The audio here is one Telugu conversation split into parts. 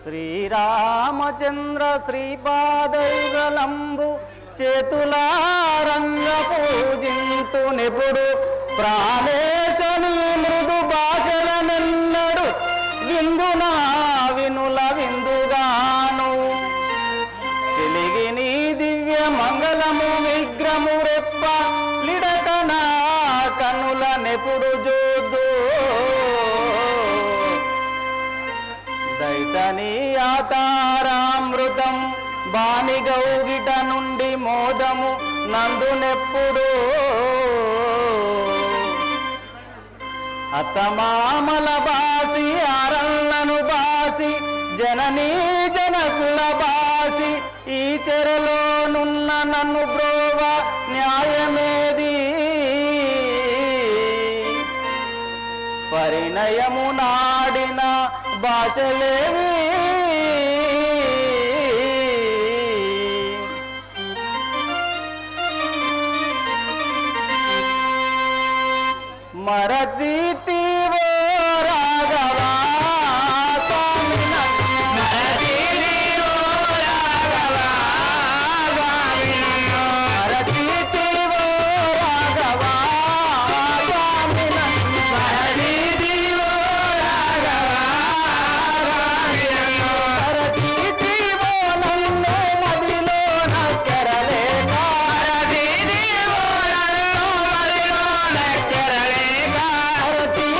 శ్రీరామచంద్ర శ్రీపాదైగలంబు చేతులారంగ పూజింతు నిపుడు ప్రాణేశని మృదు భాషలనెన్నడు విందునా వినుల విందుగాను చెలిగి నీ దివ్య మంగళము విగ్రము రెప్ప లిడకన కనుల నెపుడు జోదు దైతని ఆతారామృతం బాని గౌగిట నుండి మోదము నందునెప్పుడు అత్తమామల బాసి అరళ్ళను బాసి జననీ జనకుల బాసి ఈ చెరలోనున్న నన్ను బ్రోవ న్యాయమేది పరిణయము నాడిన భాషలేవి మరచితివో రాఘవా స్వామి నన్ను. మరచితివో రాఘవా స్వామి నన్ను. మరచితివో రాఘవా స్వామి నన్ను. మరచితివో రాఘవా స్వామి నన్ను. మరచితివో నన్ను మదిలో నక్కరలేక. మరచితివో నన్ను మదిలో నక్కరలేక. మరచితివో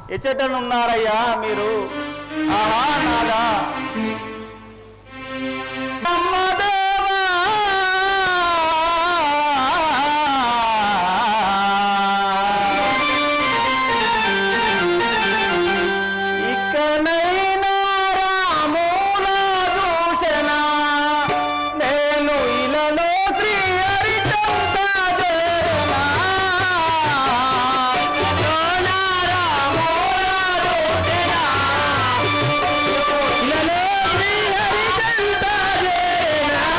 ఎచ్చటనున్నారయ్యా మీరు ఆహా నాదా అమ్మదేవా ఇక్కడైనా రాముల దూషణ నేను ఇలలో శ్రీ హరిచంద్ర చేరునా లోన రాముల దూషణ ఇలలో శ్రీ హరిచంద్ర చేరునా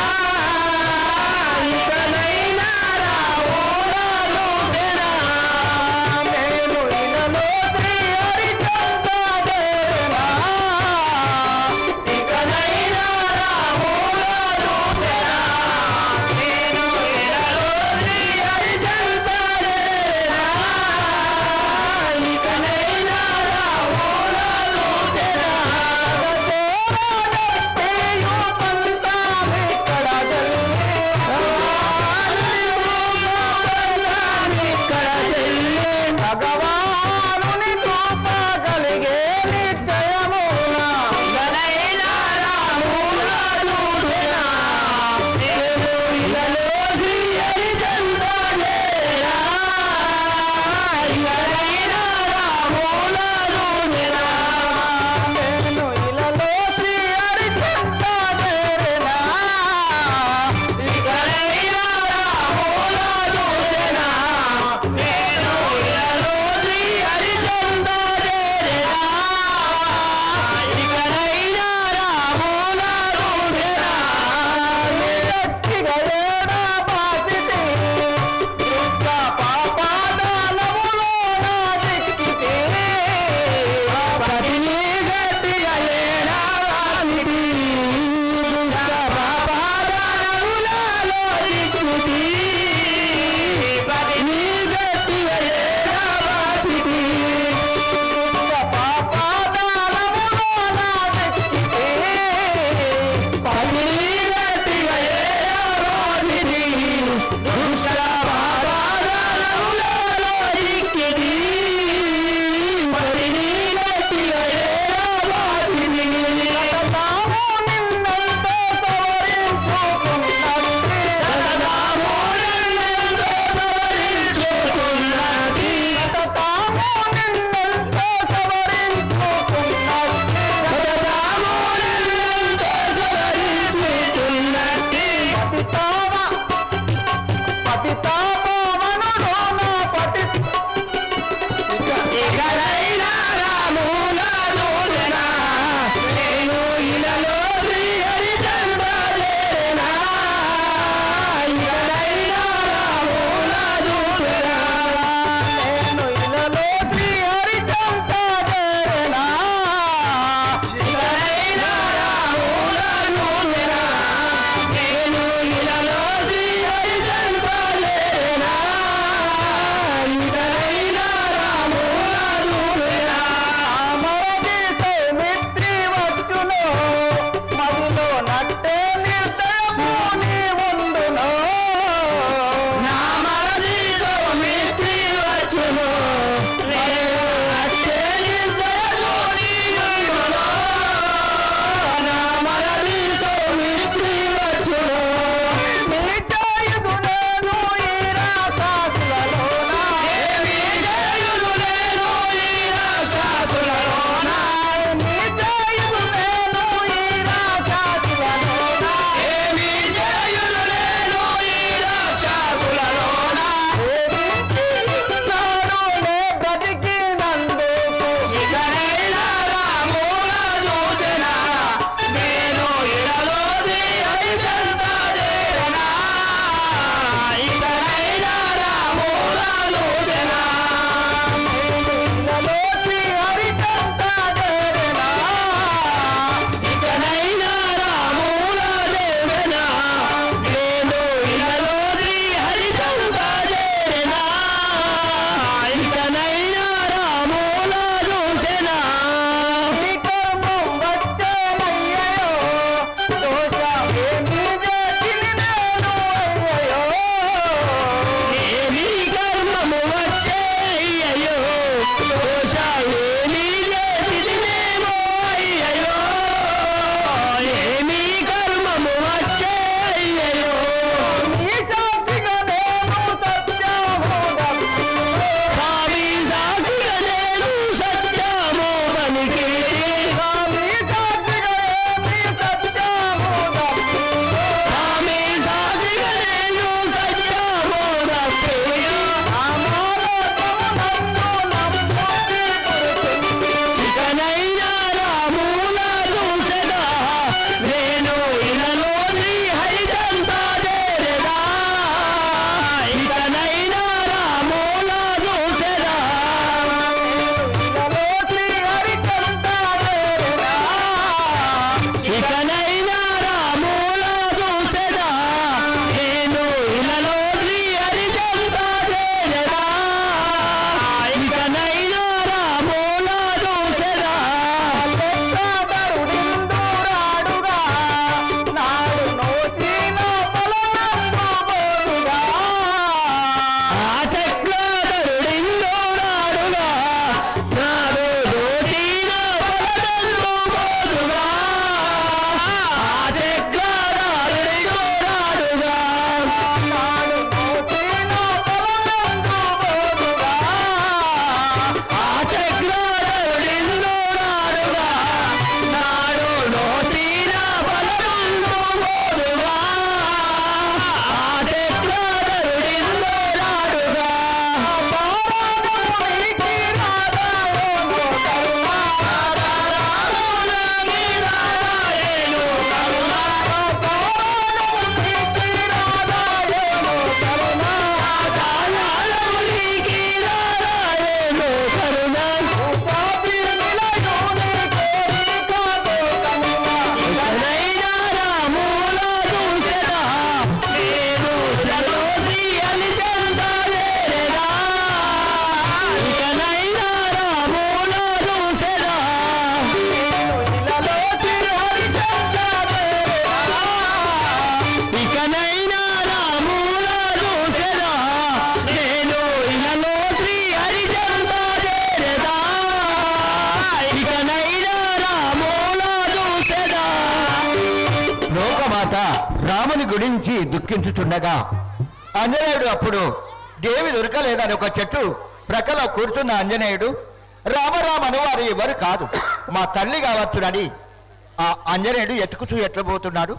మాత రాముని గురించి దుఃఖించుతుండగా ఆంజనేయుడు అప్పుడు దేవి దొరకలేదని ఒక చెట్టు ప్రక్కలో కూర్చున్న ఆంజనేయుడు రామరామ అనువారు ఎవరు కాదు మా తల్లి కావచ్చునని ఆ ఆంజనేయుడు ఎత్తుకుతూ ఎట్లా పోతున్నాడు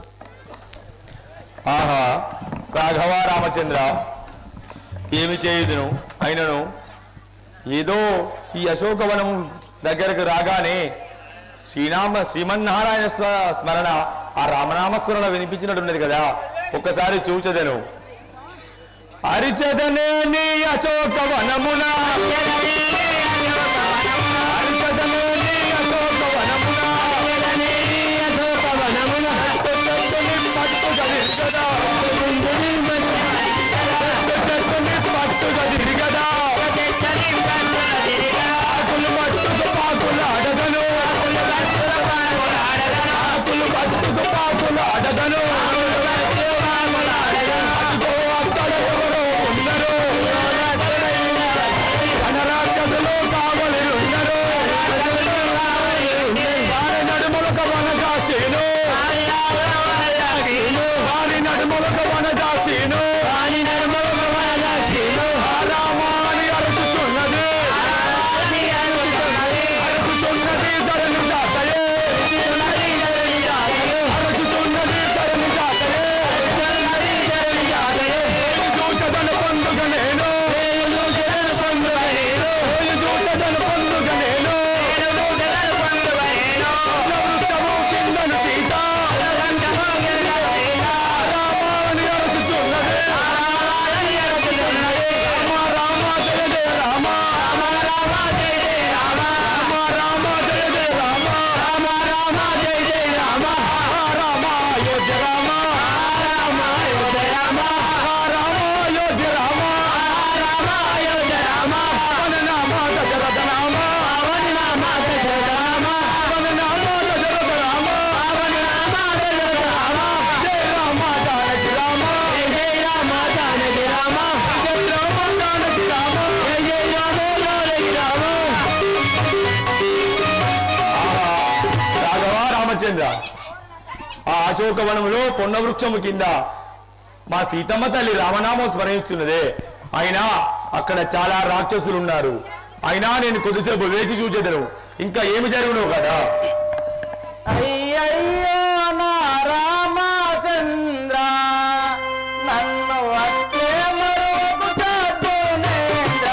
ఆహా రాఘవ రామచంద్ర ఏమి చేయుదును అయినను ఏదో ఈ అశోకవనం దగ్గరకు రాగానే శ్రీనామ శ్రీమన్నారాయణ స్వ- స్మరణ ఆ రామనామ స్మరణ వినిపించినట్టున్నది కదా ఒక్కసారి చూచదను అరిచదనే నీ అశోకవనమున అరిచదనే నీ అశోకవనమున చెట్టుని పట్టుగా విరగదా. చెట్టుని పట్టుగా విరగదా. ఆకులు పట్టుకు పాకులు అడగను ఆకులు పట్టుకు పాకులు అడగను అదిగో అక్కడ ఎవరో ఉన్నారు వనరాక్షసులు కావలి ఉన్నారు వారి నడుములకు వనజాక్షిను వారి నడుములకు వనజాక్షిను రామాని అరుచుచున్నది అరుచుచున్నది ధరణి జాతయే అరుచుచున్నది ధరణి జాతయే చూచదను పండుగ నేను చూచదను పండుగ నేను వృక్షము కిందను సీత రామాని అరుచుచున్నది రామ రామ జయ జయ రామ రామ జయ జయ రామ రామ జయ జయ రామ రామ రామ జయ జయ రామ రామ అయోధ్య రామ రామ అయోధ్య రామ రామ అయోధ్య రామ రామ అయోధ్య రామ పవన నామ దశరథ రామ పవన నామ దశరథ రామ పవన నామ దశరథ రామ పవన నామ దశరథ రామ జయ రామ జానకి రామ జయ రామ జానకి రామ జయ రామ జానకి రామ జయ రామ జానకి రామ రాఘవ రామచంద్ర ఆ అశోకవనములో పొన్న వృక్షము కింద మా సీతమ్మ తల్లి రామనామం స్మరిస్తున్నదే అయినా అక్కడ చాలా రాక్షసులు ఉన్నారు అయినా నేను కొద్దిసేపు వేచి చూచేదను ఇంకా ఏమి జరుగును కదా అయ్యయ్యో నా రామచంద్ర నన్ను వచ్చే మరువకు సద్గుణేంద్ర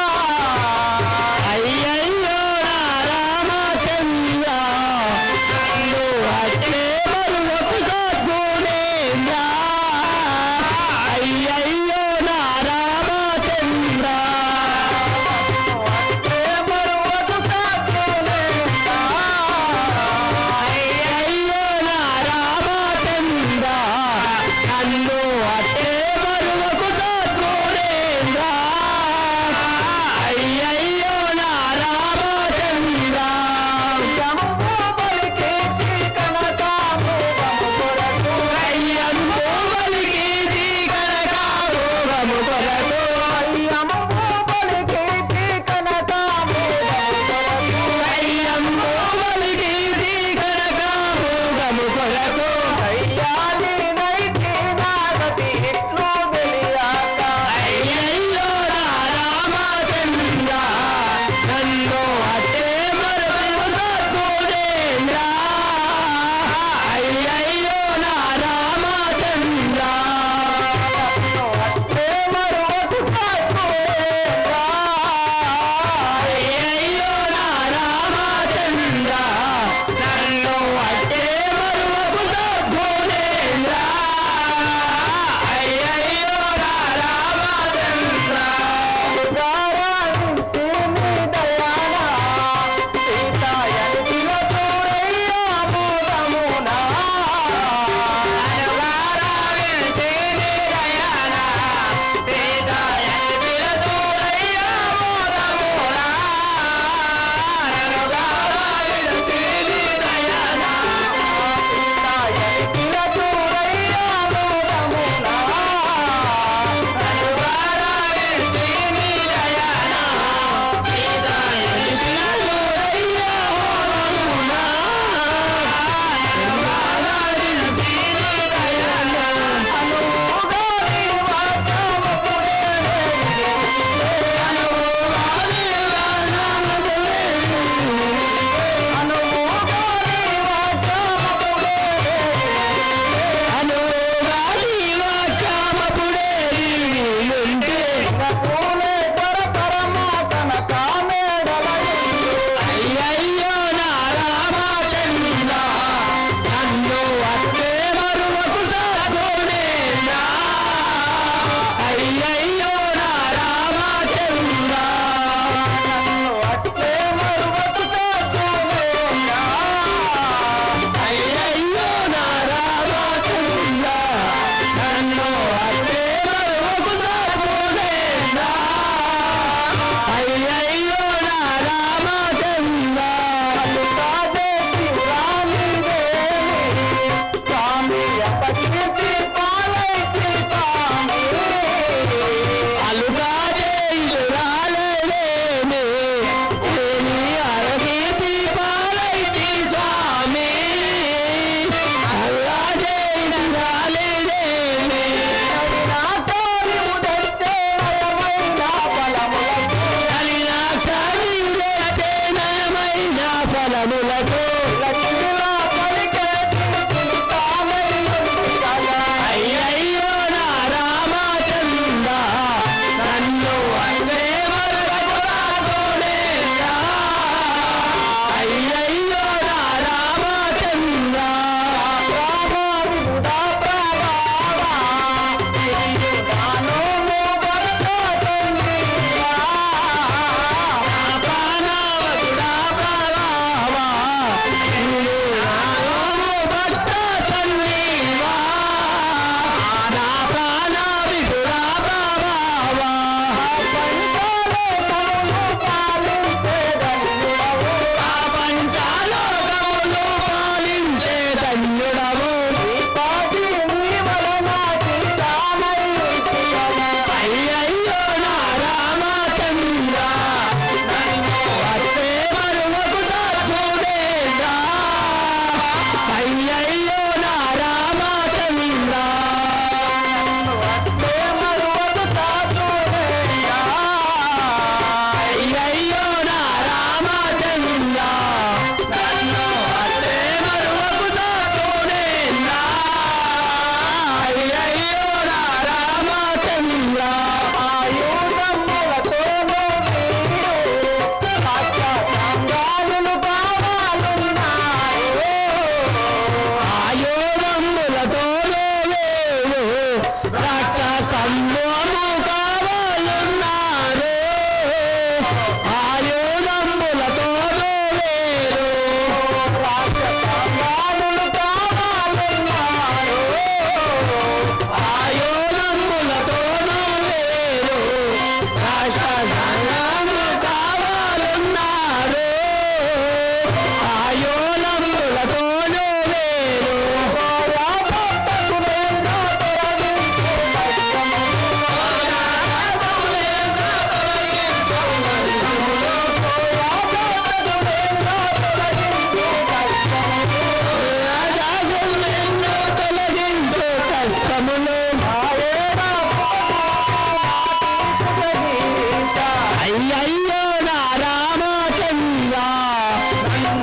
అయ్యయ్యో నా రామచంద్ర నన్ను వచ్చే మరువకు సద్గుణేంద్ర అయ్యయ్యో నా రామచంద్ర వచ్చే మరువకు సద్గుణేంద్ర అయ్యయ్యో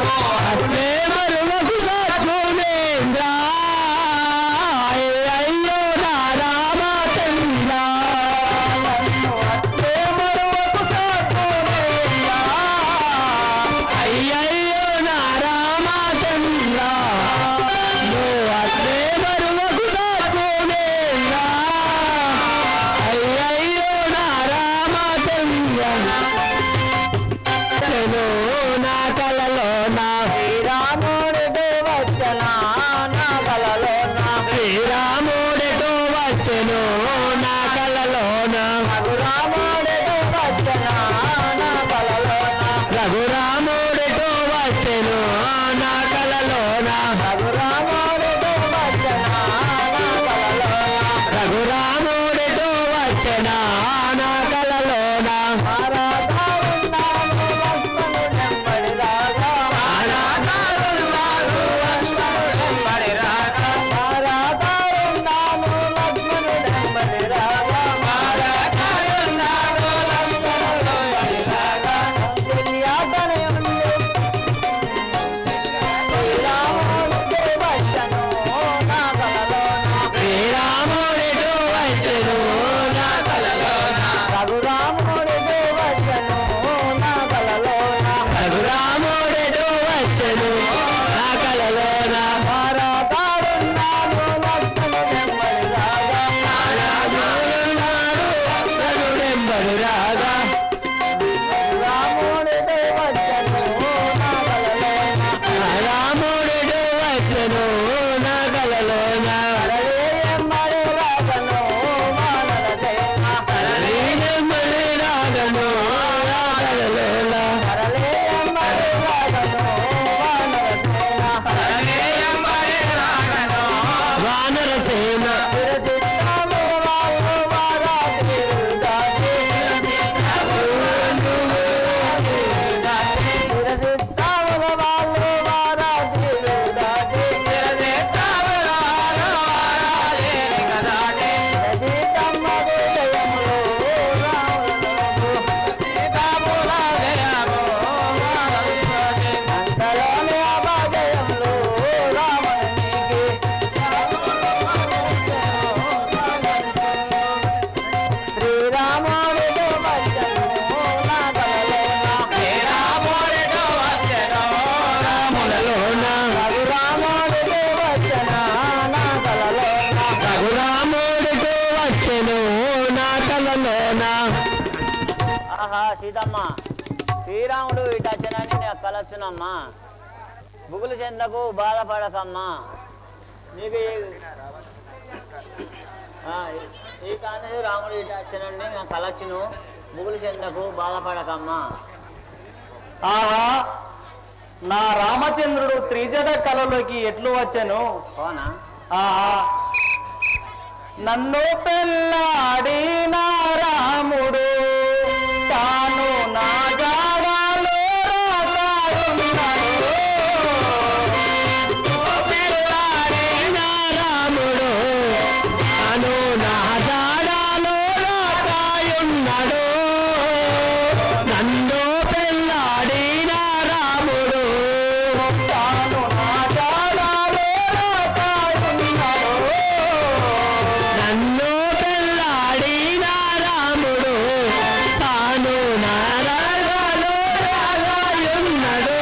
అట్లే మరువకు సద్గుణేంద్ర అయ్యో నా రామచంద్ర అట్లే మరువకు సద్గుణేంద్ర అయ్యయ్యో నా రామచంద్ర నువ్వు అట్లే మరువకు సద్గుణేంద్ర అయ్యయ్యో నా రామచంద్ర వచ్చెను నా కలలో నా శ్రీరాముడు వచ్చన నా కలలో నా శ్రీరాముడు వచ్చెను నా కలలో నా రఘురాముడు వచ్చన నా కలలో నా రఘురాముడు వచ్చెను నా కలలో నా రఘురాముడు వచ్చన నా కలలో నా రఘురాముడు వచ్చన నా కలలో నా శ్రీరాముడు వచ్చెను నా కలలో రఘురాముడు వచ్చెను నా కలలో రఘురాముడు వచ్చెను నా కలలో భారతారున్నాడు లక్ష్మణుడెంబడి రాగా భారతారున్నాడు లక్ష్మణుడెంబడి రాగా రాముడు వచ్చెను నా కలలో రాముడు వచ్చెను నా కలలో ఎమ్మడి రాగను మానల ఎమ్మడి రాగను రాగలలో వానరసేన శ్రీరాముడు వచ్చను నా శ్రీరాముడు వచ్చను రాములలోన రఘురాముడు వచ్చన నా కలలోన రఘురాముడు వచ్చను నా కలలోన ఆహా సీతమ్మ శ్రీరాముడు ఇటచ్చనని నేను కలొచ్చునమ్మా బుగులు చెందకు బాధపడకమ్మా నీకు ఈ- ఆ, ఈ- ఈ కానీ రాముడు ఇటచ్చనని నేను కలొచ్చును బుగులు చెందకు బాధపడకమ్మా ఆహా నా రామచంద్రుడు త్రిజట కళలోకి ఎట్లు వచ్చాను అవునా ఆహా నన్ను పెళ్ళాడిన రాముడు తాను నా జాగాలో రాగాడున్నాడు. పెళ్ళాడిన రాముడు తాను నా జాగాలో రాగాయున్నాడు. నన్ను పెళ్ళాడిన రాముడు తాను నా జాగాలో రాగాయున్నాడు. నన్ను పెళ్ళాడిన రాముడు తాను నారాయణలో రాగాయున్నాడు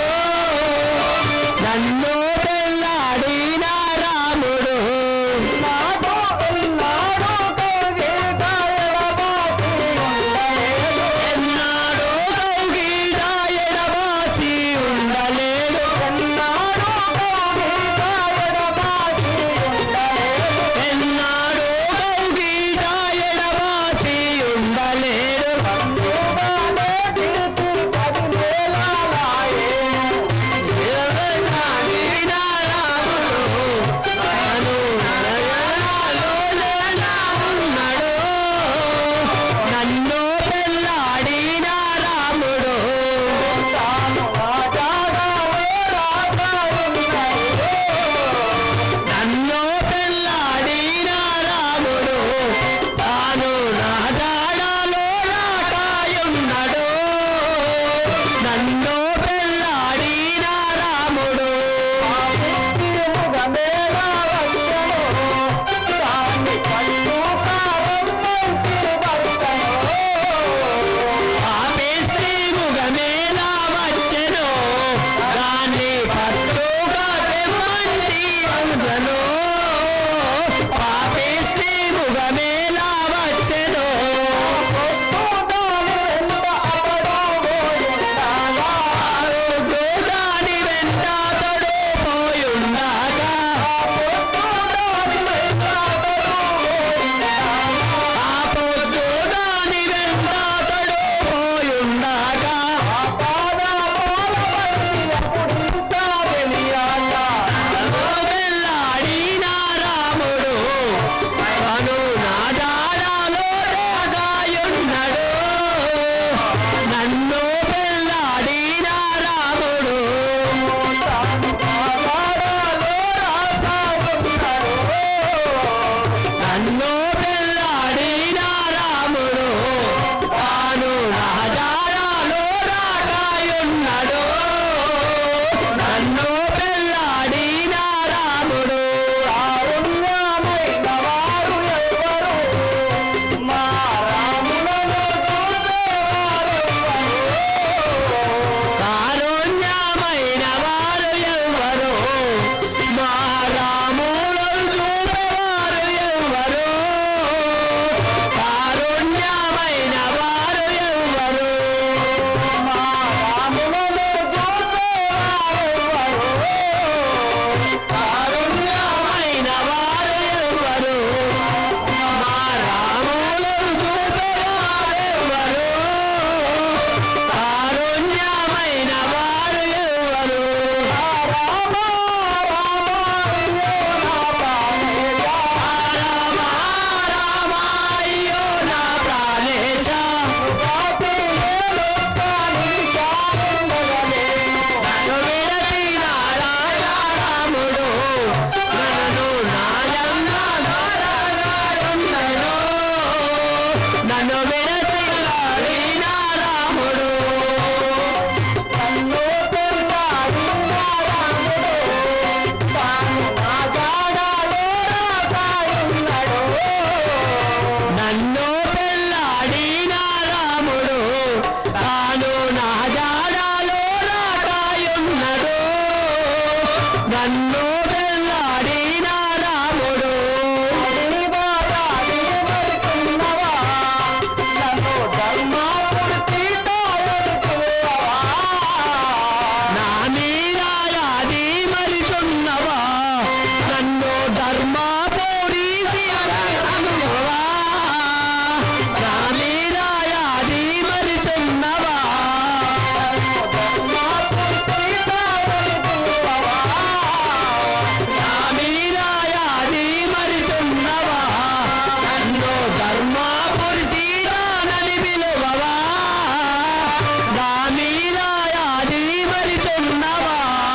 నన్ను పెళ్ళాడిన రాముడు నాతో ఉన్నాడు కౌగిట ఎడబాసి ఉండలేడు. ఎన్నాడు కౌగిట ఎడబాసి ఉండలేడు ఎన్నాడు రామ రామ అయ్యో నా ప్రాణేశ రామ రామ అయ్యో నా ప్రాణేశ ఉదాసి నేను కాని చాలుండగలేను నన్ను విడచి నారాయణ రాముడు నన్ను నాయన్న నారాయణుండెను నన్ను విడచి నారాయణ రాముడు నన్ను పెళ్ళాడి రాముడు తాను నా జాడలో రాకాయున్నాడు నన్ను పెళ్ళాడిన రాముడు తాను నా జాడలో రాకాయున్నాడు నన్ను పెళ్ళాడిన రాముడు నన్ను ధర్మాపుడు నా మీరాయాది మరిచున్నవా నన్ను ధర్మాపురి అనువా నా మీరాయాది మరిచున్నవా నా మీరాయాది మరిచున్నవా నన్ను ధర్మాపురి సీతానని పిలువవా నా మీరాయాది మరిచున్నవా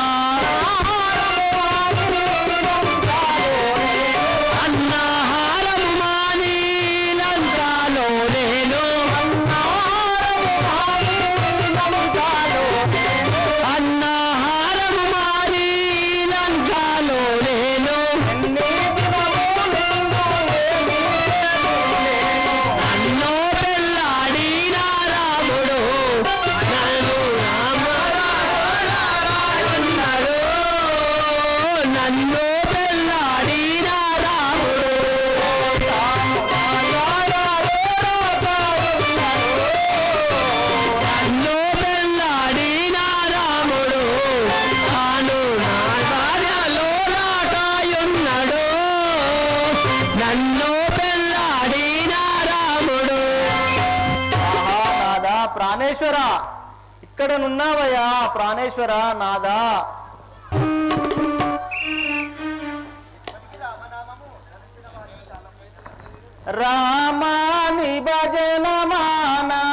అన్నాహారము మాని లంకాలో నేను అన్నాహారము మాని లంకాలో నేను నన్ను పెళ్ళాడిన రాముడు నన్ను రామరాయున్నాడు నన్ను పెళ్ళాడిన రాముడు నన్ను పెళ్ళాడిన రాముడు తాను నా భార్యలో నాకాయున్నాడు నన్ను పెళ్ళాడిన రాముడు నాదా ప్రాణేశ్వర ఇక్కడ నున్నావయ్యా ప్రాణేశ్వర నాదా రామాని భజన మానా